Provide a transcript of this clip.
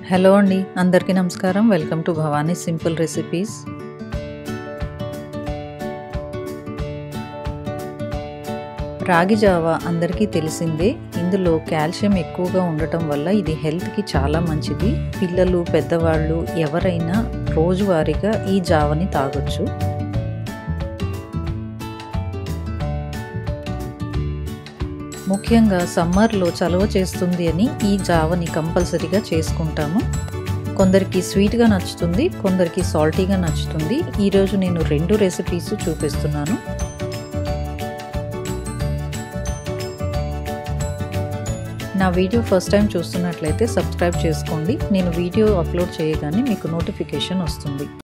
hello అండి అందరికీ నమస్కారం welcome to Bhavani simple recipes ragi జావా అందరికీ తెలిసిందే ఇందులో కాల్షియం ఎక్కువగా ఉండటం వల్ల ఇది హెల్త్కి చాలా మంచిది పిల్లలు పెద్దవాళ్ళు ఎవరైనా రోజువారీగా ఈ జావని తాగొచ్చు ముఖ్యంగా సమ్మర్లో చలవ చేస్తుంది అని ఈ జావని కంపల్సరీగా చేసుకుంటాము కొందరికి స్వీట్గా నచ్చుతుంది కొందరికి సాల్టీగా నచ్చుతుంది ఈరోజు నేను రెండు రెసిపీస్ చూపిస్తున్నాను నా వీడియో ఫస్ట్ టైం చూస్తున్నట్లయితే సబ్స్క్రైబ్ చేసుకోండి నేను వీడియో అప్లోడ్ చేయగానే మీకు నోటిఫికేషన్ వస్తుంది